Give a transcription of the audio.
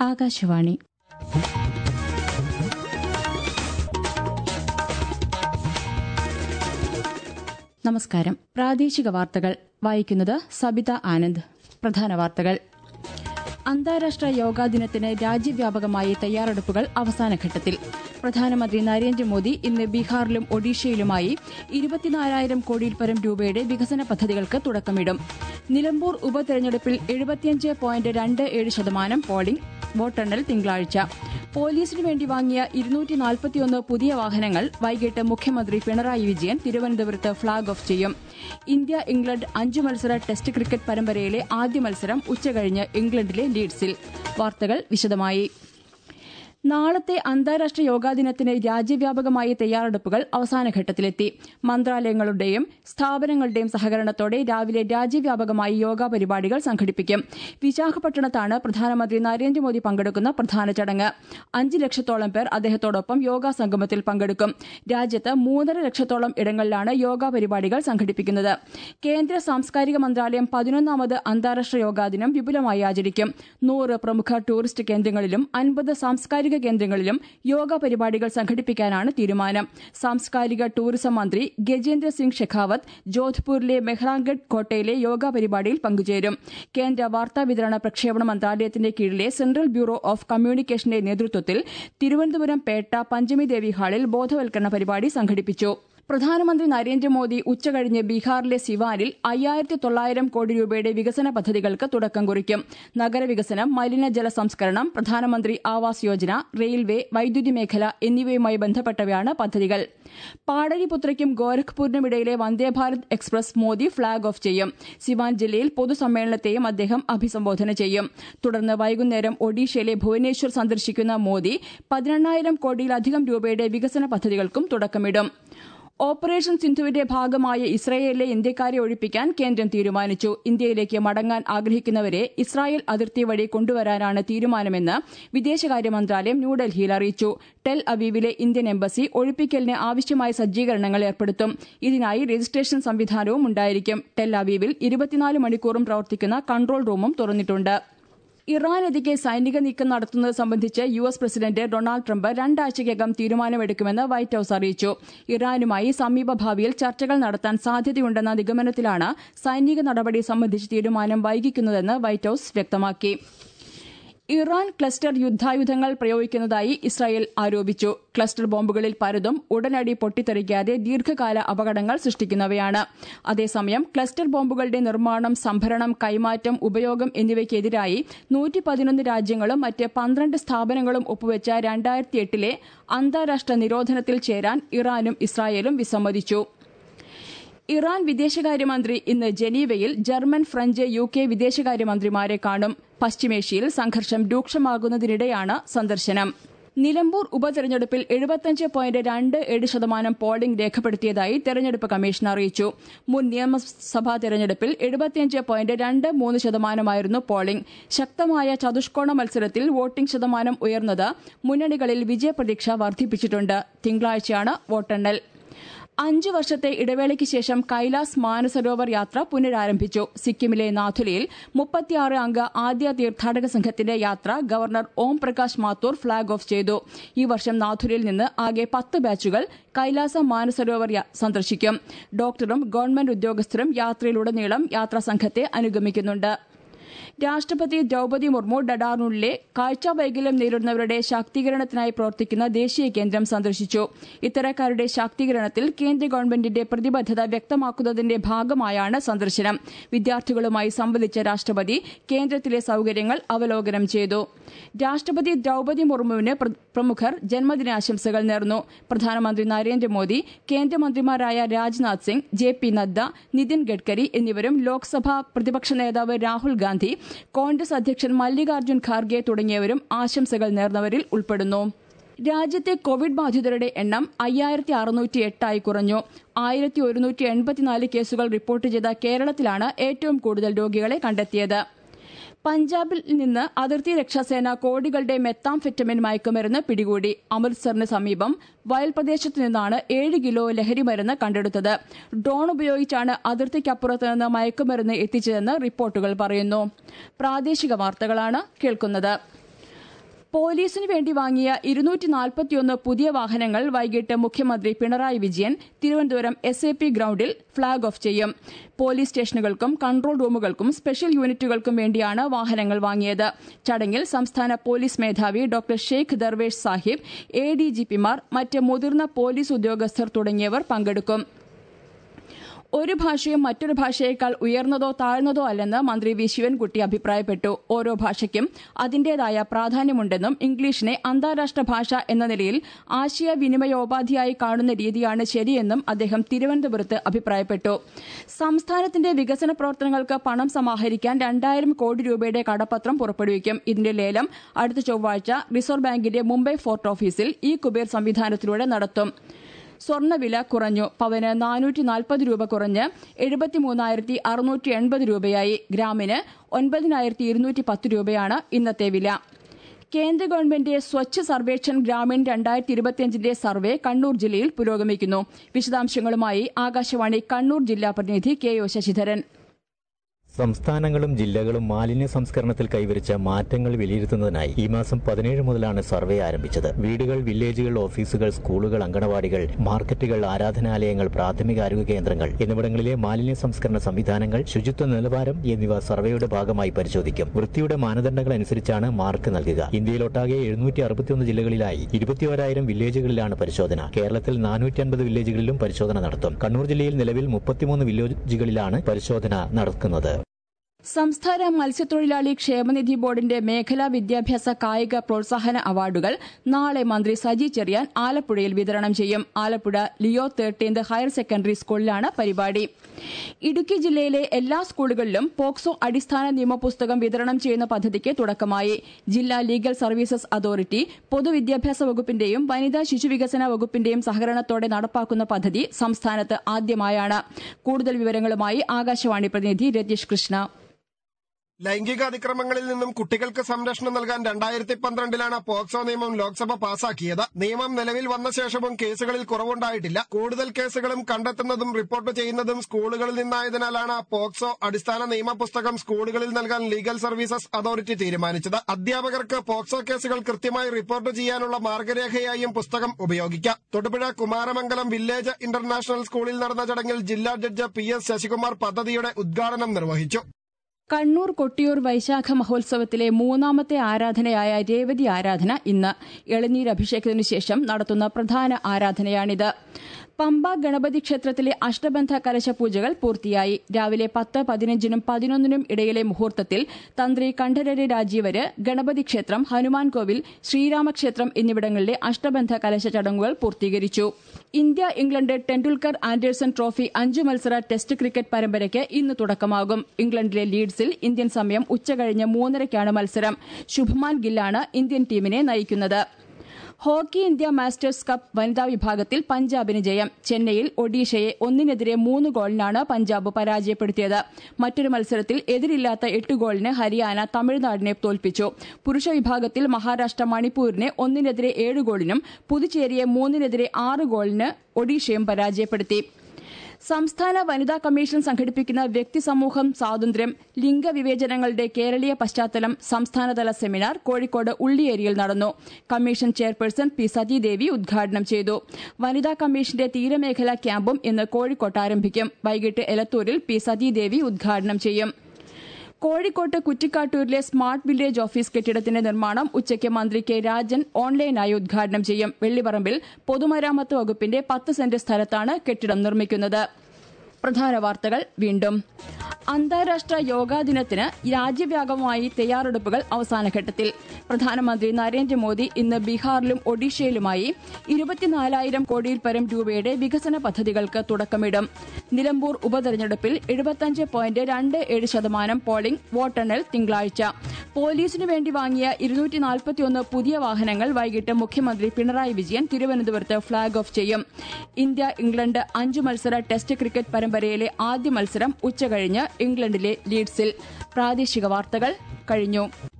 ആകാശവാണി നമസ്കാരം പ്രാദേശിക വാർത്തകൾ വായിക്കുന്നത് സബിത ആനന്ദ് പ്രധാന വാർത്തകൾ അന്താരാഷ്ട്ര യോഗാ ദിനത്തിന് രാജ്യവ്യാപകമായി തയ്യാറെടുപ്പുകൾ അവസാനഘട്ടത്തിൽ പ്രധാനമന്ത്രി നരേന്ദ്രമോദി ഇന്ന് ബീഹാറിലും ഒഡീഷയിലുമായി ഇരുപത്തിനാലായിരം കോടിയിൽ പരം രൂപയുടെ വികസന പദ്ധതികൾക്ക് തുടക്കമിടും നിലമ്പൂർ ഉപതെരഞ്ഞെടുപ്പിൽ എഴുപത്തിയഞ്ച് പോയിന്റ് രണ്ട് ഏഴ് ശതമാനം പോളിംഗ് വോട്ടെണ്ണൽ തിങ്കളാഴ്ച പോലീസിനു വേണ്ടി വാങ്ങിയ ഇരുന്നൂറ്റി നാൽപ്പത്തിയൊന്ന് പുതിയ വാഹനങ്ങൾ വൈകിട്ട് മുഖ്യമന്ത്രി പിണറായി വിജയൻ തിരുവനന്തപുരത്ത് ഫ്ളാഗ് ഓഫ് ചെയ്യും ഇന്ത്യ ഇംഗ്ലണ്ട് അഞ്ചു മത്സര ടെസ്റ്റ് ക്രിക്കറ്റ് പരമ്പരയിലെ ആദ്യ മത്സരം ഉച്ചകഴിഞ്ഞ് ഇംഗ്ലണ്ടിലെ ലീഡ്സിൽ വാർത്തകൾ വിശദമായി നാളത്തെ അന്താരാഷ്ട്ര യോഗാ ദിനത്തിന് രാജ്യവ്യാപകമായ തയ്യാറെടുപ്പുകൾ അവസാനഘട്ടത്തിലെത്തി മന്ത്രാലയങ്ങളുടെയും സ്ഥാപനങ്ങളുടെയും സഹകരണത്തോടെ രാവിലെ രാജ്യവ്യാപകമായി യോഗാ പരിപാടികൾ സംഘടിപ്പിക്കും വിശാഖപട്ടണത്താണ് പ്രധാനമന്ത്രി നരേന്ദ്രമോദി പങ്കെടുക്കുന്ന പ്രധാന ചടങ്ങ് അഞ്ച് ലക്ഷത്തോളം പേർ അദ്ദേഹത്തോടൊപ്പം യോഗാ സംഗമത്തിൽ പങ്കെടുക്കും രാജ്യത്ത് മൂന്നര ലക്ഷത്തോളം ഇടങ്ങളിലാണ് യോഗാ പരിപാടികൾ സംഘടിപ്പിക്കുന്നത് കേന്ദ്ര സാംസ്കാരിക മന്ത്രാലയം പതിനൊന്നാമത് അന്താരാഷ്ട്ര യോഗാ ദിനം വിപുലമായി ആചരിക്കും നൂറ് പ്രമുഖ ടൂറിസ്റ്റ് കേന്ദ്രങ്ങളിലും അൻപത് സാംസ്കാരിക കേന്ദ്രങ്ങളിലും യോഗ പരിപാടികൾ സംഘടിപ്പിക്കാനാണ് തീരുമാനം സാംസ്കാരിക ടൂറിസം മന്ത്രി ഗജേന്ദ്ര സിംഗ് ഷെഖാവത്ത് ജോധ്പൂരിലെ മെഹ്റാൻഗഡ് കോട്ടയിലെ യോഗ പരിപാടിയിൽ പങ്കുചേരും കേന്ദ്ര വാർത്താവിതരണ പ്രക്ഷേപണ മന്ത്രാലയത്തിന്റെ കീഴിലെ സെൻട്രൽ ബ്യൂറോ ഓഫ് കമ്മ്യൂണിക്കേഷന്റെ നേതൃത്വത്തിൽ തിരുവനന്തപുരം പേട്ട പഞ്ചമി ദേവി ഹാളിൽ ബോധവൽക്കരണ പരിപാടി സംഘടിപ്പിച്ചു പ്രധാനമന്ത്രി നരേന്ദ്രമോദി ഉച്ചകഴിഞ്ഞ് ബീഹാറിലെ സിവാനിൽ അയ്യായിരത്തി തൊള്ളായിരം കോടി രൂപയുടെ വികസന പദ്ധതികൾക്ക് തുടക്കം കുറിക്കും നഗരവികസനം മലിനജല സംസ്കരണം പ്രധാനമന്ത്രി ആവാസ് യോജന റെയിൽവേ വൈദ്യുതി മേഖല എന്നിവയുമായി ബന്ധപ്പെട്ടവയാണ് പദ്ധതികൾ പാടലിപുത്രയ്ക്കും ഗോരഖ്പൂരിനുമിടയിലെ Vande Bharat express Modi flag off ചെയ്യും സിവാൻ ജില്ലയിൽ പൊതുസമ്മേളനത്തെയും അദ്ദേഹം അഭിസംബോധന ചെയ്യും തുടർന്ന് വൈകുന്നേരം ഒഡീഷയിലെ ഭുവനേശ്വർ സന്ദർശിക്കുന്ന മോദി പതിനെണ്ണായിരം കോടിയിലധികം രൂപയുടെ വികസന പദ്ധതികൾക്കും തുടക്കമിടും ഓപ്പറേഷൻ സിന്ധുവിന്റെ ഭാഗമായ ഇസ്രായേലിലെ ഇന്ത്യക്കാരെ ഒഴിപ്പിക്കാൻ കേന്ദ്രം തീരുമാനിച്ചു ഇന്ത്യയിലേക്ക് മടങ്ങാൻ ആഗ്രഹിക്കുന്നവരെ ഇസ്രായേൽ അതിർത്തി വഴി കൊണ്ടുവരാനാണ് തീരുമാനമെന്ന് വിദേശകാര്യ മന്ത്രാലയം ന്യൂഡൽഹിയിൽ അറിയിച്ചു ടെൽ അവീവിലെ ഇന്ത്യൻ എംബസി ഒഴിപ്പിക്കലിന് ആവശ്യമായ സജ്ജീകരണങ്ങൾ ഏർപ്പെടുത്തും ഇതിനായി രജിസ്ട്രേഷൻ സംവിധാനവും ഉണ്ടായിരിക്കും ടെൽ അവീവിൽ ഇരുപത്തിനാല് മണിക്കൂറും പ്രവർത്തിക്കുന്ന കൺട്രോൾ റൂമും തുറന്നിട്ടുണ്ട് ഇറാനെതിരെ സൈനിക നീക്കം നടത്തുന്നത് സംബന്ധിച്ച് U S president Donald Trump രണ്ടാഴ്ചയ്ക്കകം തീരുമാനമെടുക്കുമെന്ന് വൈറ്റ് ഹൌസ് അറിയിച്ചു ഇറാനുമായി സമീപഭാവിയിൽ ചർച്ചകൾ നടത്താൻ സാധ്യതയുണ്ടെന്ന നിഗമനത്തിലാണ് സൈനിക നടപടി സംബന്ധിച്ച് തീരുമാനം വൈകിക്കുന്നതെന്ന് വൈറ്റ് ഹൌസ് വ്യക്തമാക്കി ഇറാൻ ക്ലസ്റ്റർ യുദ്ധായുധങ്ങൾ പ്രയോഗിക്കുന്നതായി ഇസ്രായേൽ ആരോപിച്ചു ക്ലസ്റ്റർ ബോംബുകളിൽ പലതും ഉടനടി പൊട്ടിത്തെറിക്കാതെ ദീർഘകാല അപകടങ്ങൾ സൃഷ്ടിക്കുന്നവയാണ് അതേസമയം ക്ലസ്റ്റർ ബോംബുകളുടെ നിർമ്മാണം സംഭരണം കൈമാറ്റം ഉപയോഗം എന്നിവയ്ക്കെതിരായി നൂറ്റി പതിനൊന്ന് രാജ്യങ്ങളും മറ്റ് പന്ത്രണ്ട് സ്ഥാപനങ്ങളും ഒപ്പുവെച്ച രണ്ടായിരത്തി എട്ടിലെ അന്താരാഷ്ട്ര നിരോധനത്തിൽ ചേരാൻ ഇറാനും ഇസ്രായേലും വിസമ്മതിച്ചു ഇറാൻ വിദേശകാര്യമന്ത്രി ഇന്ന് ജനീവയിൽ ജർമ്മൻ ഫ്രഞ്ച് യു കെ വിദേശകാര്യമന്ത്രിമാരെ കാണും പശ്ചിമേഷ്യയിൽ സംഘർഷം രൂക്ഷമാകുന്നതിനിടെയാണ് സന്ദർശനം നിലമ്പൂർ ഉപതെരഞ്ഞെടുപ്പിൽ എഴുപത്തിയഞ്ച് പോയിന്റ് രണ്ട് ഏഴ് ശതമാനം പോളിംഗ് രേഖപ്പെടുത്തിയതായി തെരഞ്ഞെടുപ്പ് കമ്മീഷൻ അറിയിച്ചു മുൻ നിയമസഭാ തെരഞ്ഞെടുപ്പിൽ എഴുപത്തിയഞ്ച് പോയിന്റ് രണ്ട് മൂന്ന് ശതമാനമായിരുന്നു പോളിംഗ് ശക്തമായ ചതുഷ്കോണ മത്സരത്തിൽ വോട്ടിംഗ് ശതമാനം ഉയർന്നത് മുന്നണികളിൽ വിജയപ്രതീക്ഷ വർദ്ധിപ്പിച്ചിട്ടുണ്ട് തിങ്കളാഴ്ചയാണ് വോട്ടെണ്ണൽ അഞ്ചു വർഷത്തെ ഇടവേളയ്ക്ക് ശേഷം കൈലാസ് മാനസരോവർ യാത്ര പുനരാരംഭിച്ചു സിക്കിമിലെ നാഥുലയിൽ മുപ്പത്തിയാറ് അംഗ ആദ്യ തീർത്ഥാടക സംഘത്തിന്റെ യാത്ര governor Om Prakash Mathur flag off ചെയ്തു ഈ വർഷം നാഥുലയിൽ നിന്ന് ആകെ പത്ത് ബാച്ചുകൾ കൈലാസ മാനസരോവർ സന്ദർശിക്കും ഡോക്ടറും ഗവൺമെന്റ് ഉദ്യോഗസ്ഥരും യാത്രയിലുടനീളം യാത്രാസംഘത്തെ അനുഗമിക്കുന്നുണ്ട് രാഷ്ട്രപതി ദ്രൌപതി മുർമു ഡഡാർണുള്ളിലെ കാഴ്ച വൈകല്യം നേരിടുന്നവരുടെ ശാക്തീകരണത്തിനായി പ്രവർത്തിക്കുന്ന ദേശീയ കേന്ദ്രം സന്ദർശിച്ചു ഇത്തരക്കാരുടെ ശാക്തീകരണത്തിൽ കേന്ദ്ര ഗവൺമെന്റിന്റെ പ്രതിബദ്ധത വ്യക്തമാക്കുന്നതിന്റെ ഭാഗമായാണ് സന്ദർശനം വിദ്യാർത്ഥികളുമായി സംവദിച്ച രാഷ്ട്രപതി കേന്ദ്രത്തിലെ സൌകര്യങ്ങൾ അവലോകനം ചെയ്തു രാഷ്ട്രപതി ദ്രൌപതി മുർമുവിന് പ്രമുഖർ ജന്മദിനാശംസകൾ നേർന്നു പ്രധാനമന്ത്രി നരേന്ദ്രമോദി കേന്ദ്രമന്ത്രിമാരായ രാജ്നാഥ് സിംഗ് ജെ പി നദ്ദ നിതിൻ ഗഡ്കരി എന്നിവരും ലോക്സഭാ പ്രതിപക്ഷ നേതാവ് രാഹുൽ ഗാന്ധി കോൺഗ്രസ് അധ്യക്ഷൻ മല്ലികാർജ്ജുൻ ഖാർഗെ തുടങ്ങിയവരും ആശംസകൾ നേർന്നവരിൽ ഉൾപ്പെടുന്നു രാജ്യത്തെ കോവിഡ് ബാധിതരുടെ എണ്ണം അയ്യായിരത്തി അറുന്നൂറ്റി എട്ടായി കുറഞ്ഞു ആയിരത്തി ഒരുന്നൂറ്റി എൺപത്തിനാല് കേസുകൾ റിപ്പോർട്ട് ചെയ്ത കേരളത്തിലാണ് ഏറ്റവും കൂടുതൽ രോഗികളെ കണ്ടെത്തിയത് പഞ്ചാബിൽ നിന്ന് അതിർത്തി രക്ഷാസേന കോടികളുടെ മെത്താംഫെറ്റമിൻ മയക്കുമരുന്ന് പിടികൂടി അമൃത്സറിന് സമീപം വയൽ പ്രദേശത്തു നിന്നാണ് ഏഴ് കിലോ ലഹരിമരുന്ന് കണ്ടെടുത്തത് ഡ്രോൺ ഉപയോഗിച്ചാണ് അതിർത്തിക്കപ്പുറത്ത് നിന്ന് മയക്കുമരുന്ന് എത്തിച്ചതെന്ന് റിപ്പോർട്ടുകൾ പറയുന്നു പ്രാദേശിക വാർത്തകളാണ് കേൾക്കുന്നത് പോലീസിനു വേണ്ടി വാങ്ങിയ ഇരുന്നൂറ്റി നാൽപ്പത്തിയൊന്ന് പുതിയ വാഹനങ്ങൾ വൈകിട്ട് മുഖ്യമന്ത്രി Pinarayi Vijayan Thiruvananthapuram S A P ഗ്രൌണ്ടിൽ ഫ്ളാഗ് ഓഫ് ചെയ്യും പോലീസ് സ്റ്റേഷനുകൾക്കും കൺട്രോൾ റൂമുകൾക്കും സ്പെഷ്യൽ യൂണിറ്റുകൾക്കും വേണ്ടിയാണ് വാഹനങ്ങൾ വാങ്ങിയത് ചടങ്ങിൽ സംസ്ഥാന പോലീസ് മേധാവി doctor Sheikh Darvesh Sahib A D G പിമാർ മറ്റ് മുതിർന്ന പോലീസ് ഉദ്യോഗസ്ഥർ തുടങ്ങിയവർ പങ്കെടുക്കും ഒരു ഭാഷയും മറ്റൊരു ഭാഷയേക്കാൾ ഉയർന്നതോ താഴ്ന്നതോ അല്ലെന്ന് മന്ത്രി വി ശിവൻകുട്ടി അഭിപ്രായപ്പെട്ടു ഓരോ ഭാഷയ്ക്കും അതിന്റേതായ പ്രാധാന്യമുണ്ടെന്നും ഇംഗ്ലീഷിനെ അന്താരാഷ്ട്ര ഭാഷ എന്ന നിലയിൽ ആശയവിനിമയോപാധിയായി കാണുന്ന രീതിയാണ് ശരിയെന്നും അദ്ദേഹം തിരുവനന്തപുരത്ത് അഭിപ്രായപ്പെട്ടു സംസ്ഥാനത്തിന്റെ വികസന പ്രവർത്തനങ്ങൾക്ക് പണം സമാഹരിക്കാൻ രണ്ടായിരം കോടി രൂപയുടെ കടപ്പത്രം പുറപ്പെടുവിക്കും ഇതിന്റെ ലേലം അടുത്ത ചൊവ്വാഴ്ച റിസർവ് ബാങ്കിന്റെ മുംബൈ ഫോർട്ട് ഓഫീസിൽ ഇ കുബേർ സംവിധാനത്തിലൂടെ നടത്തും സ്വർണ്ണവില കുറഞ്ഞു പവന് നാനൂറ്റി നാൽപ്പത് രൂപ കുറഞ്ഞ് എഴുപത്തിമൂന്നായിരത്തി അറുന്നൂറ്റി എൺപത് രൂപയായി ഗ്രാമിന് ഒൻപതിനായിരത്തി ഇരുന്നൂറ്റി പത്ത് രൂപയാണ് ഇന്നത്തെ വില കേന്ദ്ര ഗവൺമെന്റ് സ്വച്ഛ് സർവേക്ഷൺ ഗ്രാമീൺ രണ്ടായിരത്തി ഇരുപത്തിയഞ്ചിന്റെ സർവേ കണ്ണൂർ ജില്ലയിൽ പുരോഗമിക്കുന്നു വിശദാംശങ്ങളുമായി ആകാശവാണി കണ്ണൂർ ജില്ലാ പ്രതിനിധി കെ ഒ ശശിധരൻ സംസ്ഥാനങ്ങളും ജില്ലകളും മാലിന്യ സംസ്കരണത്തിൽ കൈവരിച്ച മാറ്റങ്ങൾ വിലയിരുത്തുന്നതിനായി ഈ മാസം പതിനേഴ് മുതലാണ് സർവേ ആരംഭിച്ചത് വീടുകൾ വില്ലേജുകൾ ഓഫീസുകൾ സ്കൂളുകൾ അങ്കണവാടികൾ മാർക്കറ്റുകൾ ആരാധനാലയങ്ങൾ പ്രാഥമിക ആരോഗ്യ കേന്ദ്രങ്ങൾ എന്നിവിടങ്ങളിലെ മാലിന്യ സംസ്കരണ സംവിധാനങ്ങൾ ശുചിത്വ നിലവാരം എന്നിവ സർവേയുടെ ഭാഗമായി പരിശോധിക്കും വൃത്തിയുടെ മാനദണ്ഡങ്ങൾ അനുസരിച്ചാണ് മാർക്ക് നൽകുക ഇന്ത്യയിലൊട്ടാകെ എഴുന്നൂറ്റി അറുപത്തിയൊന്ന് ജില്ലകളിലായി ഇരുപത്തിയോരായിരം വില്ലേജുകളിലാണ് പരിശോധന കേരളത്തിൽ നാനൂറ്റി അൻപത് വില്ലേജുകളിലും പരിശോധന നടത്തും കണ്ണൂർ ജില്ലയിൽ നിലവിൽ മുപ്പത്തിമൂന്ന് വില്ലേജുകളിലാണ് പരിശോധന നടക്കുന്നത് സംസ്ഥാന മത്സ്യത്തൊഴിലാളി ക്ഷേമനിധി ബോർഡിന്റെ മേഖലാ വിദ്യാഭ്യാസ കായിക പ്രോത്സാഹന അവാർഡുകൾ നാളെ മന്ത്രി സജി ചെറിയാൻ ആലപ്പുഴയിൽ വിതരണം ചെയ്യും Alappuzha Leo thirteenth higher secondary സ്കൂളിലാണ് പരിപാടി ഇടുക്കി ജില്ലയിലെ എല്ലാ സ്കൂളുകളിലും പോക്സോ അടിസ്ഥാന നിയമപുസ്തകം വിതരണം ചെയ്യുന്ന പദ്ധതിക്ക് തുടക്കമായി ജില്ലാ ലീഗൽ സർവീസസ് അതോറിറ്റി പൊതുവിദ്യാഭ്യാസ വകുപ്പിന്റെയും വനിതാ ശിശുവികസന വകുപ്പിന്റെയും സഹകരണത്തോടെ നടപ്പാക്കുന്ന പദ്ധതി സംസ്ഥാനത്ത് ആദ്യമായാണ് കൂടുതൽ വിവരങ്ങളുമായി ആകാശവാണി പ്രതിനിധി രതീഷ് കൃഷ്ണ ലൈംഗിക അതിക്രമങ്ങളിൽ നിന്നും കുട്ടികൾക്ക് സംരക്ഷണം നൽകാൻ രണ്ടായിരത്തി പന്ത്രണ്ടിലാണ് പോക്സോ നിയമം ലോക്സഭ പാസാക്കിയത് നിയമം നിലവിൽ വന്ന ശേഷവും കേസുകളിൽ കുറവുണ്ടായിട്ടില്ല കൂടുതൽ കേസുകളും കണ്ടെത്തുന്നതും റിപ്പോർട്ട് ചെയ്യുന്നതും സ്കൂളുകളിൽ നിന്നായതിനാലാണ് പോക്സോ അടിസ്ഥാന നിയമ പുസ്തകം സ്കൂളുകളിൽ നൽകാൻ ലീഗൽ സർവീസസ് അതോറിറ്റി തീരുമാനിച്ചത് അധ്യാപകർക്ക് പോക്സോ കേസുകൾ കൃത്യമായി റിപ്പോർട്ട് ചെയ്യാനുള്ള മാർഗരേഖയായും പുസ്തകം ഉപയോഗിക്കാം തൊടുപുഴ കുമാരമംഗലം വില്ലേജ് ഇന്റർനാഷണൽ സ്കൂളിൽ നടന്ന ചടങ്ങിൽ ജില്ലാ ജഡ്ജ് പി എസ് ശശികുമാർ പദ്ധതിയുടെ ഉദ്ഘാടനം നിർവഹിച്ചു കണ്ണൂർ കൊട്ടിയൂർ വൈശാഖ മഹോത്സവത്തിലെ മൂന്നാമത്തെ ആരാധനയായ രേവതി ആരാധന ഇന്ന് ഇളനീർ അഭിഷേകത്തിനു ശേഷം നടത്തുന്ന പ്രധാന ആരാധനയാണിത് പമ്പ ഗണപതി ക്ഷേത്രത്തിലെ അഷ്ടബന്ധ കലശ പൂജകൾ പൂർത്തിയായി രാവിലെ പത്ത് പതിനഞ്ചിനും പതിനൊന്നിനും ഇടയിലെ മുഹൂർത്തത്തിൽ തന്ത്രി കണ്ഠരര് രാജീവര് ഗണപതി ക്ഷേത്രം ഹനുമാൻ കോവിൽ ശ്രീരാമക്ഷേത്രം എന്നിവിടങ്ങളിലെ അഷ്ടബന്ധ കലശ ചടങ്ങുകൾ പൂർത്തീകരിച്ചു India England Tendulkar Anderson trophy അഞ്ചു മത്സര ടെസ്റ്റ് ക്രിക്കറ്റ് പരമ്പരയ്ക്ക് ഇന്ന് തുടക്കമാകും ഇംഗ്ലണ്ടിലെ ലീഡ്സിൽ ഇന്ത്യൻ സമയം ഉച്ചകഴിഞ്ഞ് മൂന്നരയ്ക്കാണ് മത്സരം ശുഭ്മാൻ ഗില്ലാണ് ഇന്ത്യൻ ടീമിനെ നയിക്കുന്നത് ഹോക്കി ഇന്ത്യ മാസ്റ്റേഴ്സ് കപ്പ് വനിതാ വിഭാഗത്തിൽ പഞ്ചാബിന് ജയം ചെന്നൈയിൽ ഒഡീഷയെ ഒന്നിനെതിരെ മൂന്ന് ഗോളിനാണ് പഞ്ചാബ് പരാജയപ്പെടുത്തിയത് മറ്റൊരു മത്സരത്തിൽ എതിരില്ലാത്ത എട്ട് ഗോളിന് ഹരിയാന തമിഴ്നാടിനെ തോൽപ്പിച്ചു പുരുഷ വിഭാഗത്തിൽ മഹാരാഷ്ട്ര മണിപ്പൂരിനെ ഒന്നിനെതിരെ ഏഴ് ഗോളിനും പുതുച്ചേരിയെ മൂന്നിനെതിരെ ആറ് ഗോളിന് ഒഡീഷയും പരാജയപ്പെടുത്തി സംസ്ഥാന വനിതാ കമ്മീഷൻ സംഘടിപ്പിക്കുന്ന വ്യക്തി സമൂഹം സ്വാതന്ത്ര്യം ലിംഗവിവേചനങ്ങളുടെ കേരളീയ പശ്ചാത്തലം സംസ്ഥാനതല സെമിനാർ കോഴിക്കോട് ഉള്ളിയേരിയിൽ നടന്നു കമ്മീഷൻ ചെയർപേഴ്സൺ പി സതീദേവി ഉദ്ഘാടനം ചെയ്തു വനിതാ കമ്മീഷന്റെ തീരമേഖലാ ക്യാമ്പും ഇന്ന് കോഴിക്കോട്ട് ആരംഭിക്കും വൈകിട്ട് എലത്തൂരിൽ പി സതീദേവി ഉദ്ഘാടനം ചെയ്യും കോഴിക്കോട്ട് കുറ്റിക്കാട്ടൂരിലെ സ്മാർട്ട് വില്ലേജ് ഓഫീസ് കെട്ടിടത്തിന്റെ നിർമ്മാണം ഉച്ചയ്ക്ക് മന്ത്രി കെ രാജൻ ഓൺലൈനായി ഉദ്ഘാടനം ചെയ്യും വെള്ളിപ്പറമ്പിൽ പൊതുമരാമത്ത് വകുപ്പിന്റെ പത്ത് സെന്റ് സ്ഥലത്താണ് കെട്ടിടം നിർമ്മിക്കുന്നത് പ്രധാന വാർത്തകൾ വീണ്ടും അന്താരാഷ്ട്ര യോഗാ ദിനത്തിന് രാജ്യവ്യാപകമായി തയ്യാറെടുപ്പുകൾ അവസാനഘട്ടത്തിൽ പ്രധാനമന്ത്രി നരേന്ദ്രമോദി ഇന്ന് ബീഹാറിലും ഒഡീഷയിലുമായി ഇരുപത്തിനാലായിരം കോടിയിൽ പരം രൂപയുടെ വികസന പദ്ധതികൾക്ക് തുടക്കമിടും നിലമ്പൂർ ഉപതെരഞ്ഞെടുപ്പിൽ എഴുപത്തഞ്ച് പോയിന്റ് രണ്ട് ഏഴ് ശതമാനം പോളിംഗ് വോട്ടെണ്ണൽ തിങ്കളാഴ്ച പോലീസിനു വേണ്ടി വാങ്ങിയ ഇരുന്നൂറ്റി നാൽപ്പത്തിയൊന്ന് പുതിയ വാഹനങ്ങൾ വൈകിട്ട് മുഖ്യമന്ത്രി പിണറായി വിജയൻ തിരുവനന്തപുരത്ത് ഫ്ളാഗ് ഓഫ് ചെയ്യും ഇന്ത്യ ഇംഗ്ലണ്ട് അഞ്ചു മത്സര ടെസ്റ്റ് ക്രിക്കറ്റ് പരമ്പരയിലെ ആദ്യ മത്സരം ഉച്ചകഴിഞ്ഞ് ഇംഗ്ലണ്ടിലെ ലീഡ്സിൽ പ്രാദേശിക വാർത്തകൾ കഴിഞ്ഞു